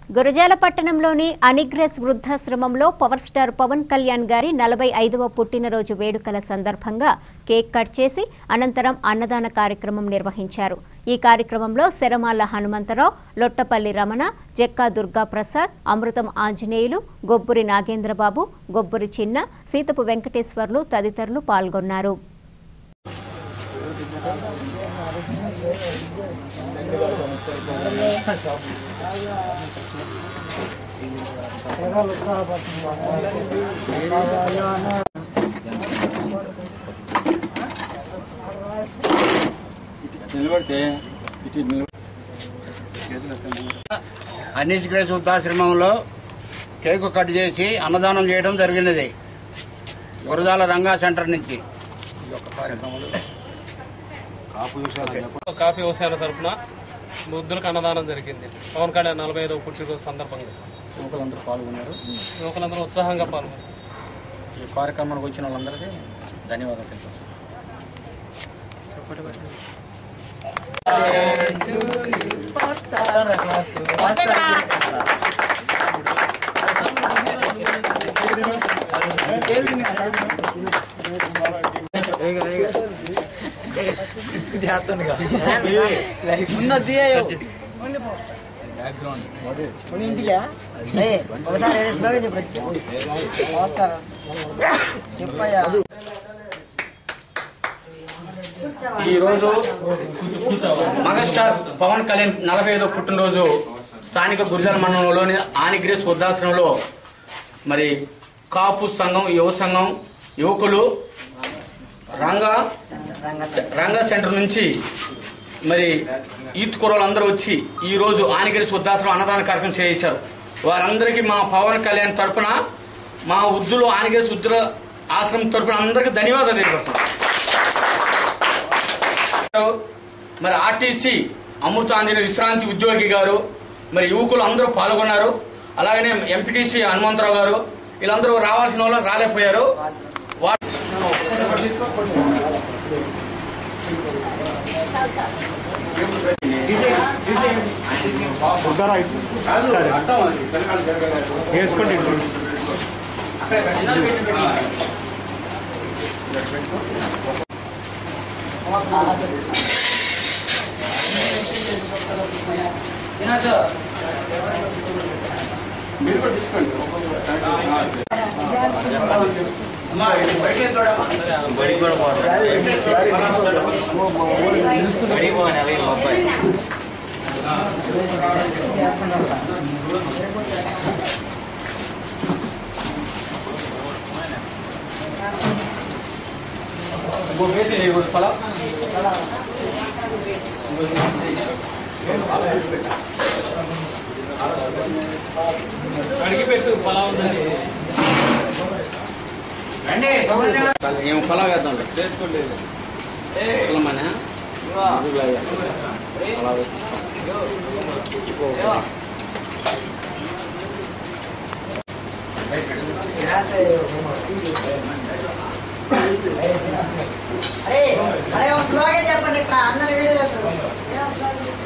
గురజాల పట్టణంలోని అనిగ్రెస్ వృద్ధాశ్రమంలో power star Pawan Kalyan గారి నలభై ఐదవ పుట్టినరోజు వేడుకల సందర్భంగా కేక్ కట్ చేసి అనంతరం అన్నదాన కార్యక్రమం నిర్వహించారు ఈ కార్యక్రమంలో శరమాల హనుమంతరావు లొట్టపల్లి రమణ జక్కా దుర్గా ప్రసాద్ అమృతం ఆంజనేయులు గొబ్బురి నాగేంద్రబాబు గొబ్బురి చిన్న సీతపు వెంకటేశ్వర్లు తదితరులు పాల్గొన్నారు నిలబడితే ఇటు నిలబడి అనీస్ గ్రేస్ వృద్ధాశ్రమంలో కేకు కట్ చేసి అన్నదానం చేయడం జరిగినది గురజాల రంగా సెంటర్ నుంచి ఈ యొక్క కార్యక్రమంలో కాపు విషయాలు చెప్ప కాఫీ వ్యవసాయాల తరఫున వృద్ధులకు అన్నదానం జరిగింది పవన్ కళ్యాణ్ నలభై ఐదవ పుట్టినరోజు సందర్భంగా యువకులందరూ పాల్గొన్నారు యువకులందరూ ఉత్సాహంగా పాల్గొన్నారు ఈ కార్యక్రమానికి వచ్చిన వాళ్ళందరికీ ధన్యవాదాలు తెలుపు ఈ రోజు మెగాస్టార్ పవన్ కళ్యాణ్ నలభై ఐదో పుట్టినరోజు స్థానిక గురిజాల మండలంలోని ఆనిగ్రేస్ వృద్ధాశ్రమంలో మరి కాపు సంఘం యువ సంఘం యువకులు రంగా రంగా సెంటర్ నుంచి మరి ఈత్ కుర్రలు అందరూ వచ్చి ఈ రోజు ఆనిగిరిస్ వృద్ధాశ్రమం అన్నదాన కార్యక్రమం చేయించారు వారందరికీ మా పవన్ కళ్యాణ్ తరపున మా వృద్ధులు ఆనిగిరిస్ వృద్ధుల ఆశ్రమం తరపున అందరికీ ధన్యవాదాలు తెలియపడుతున్నాం మరి ఆర్టీసీ అమృతాంజలి విశ్రాంతి ఉద్యోగి గారు మరి యువకులు అందరూ పాల్గొన్నారు అలాగనే ఎంపీటీసీ హనుమంతరావు గారు వీళ్ళందరూ రావాల్సిన వాళ్ళు రాలేకపోయారు వా- అడిగి పెట్టు పొలా ఉందని ఏం పొలం వేద్దాం పొలమనా? ఇదిగో అయ్యా. పొలం వేద్దాం. ఇప్పుడు అరే అరే ఒక స్లోగా చెప్పండి ఇక్కడ అందరు వీడియో చేస్తారు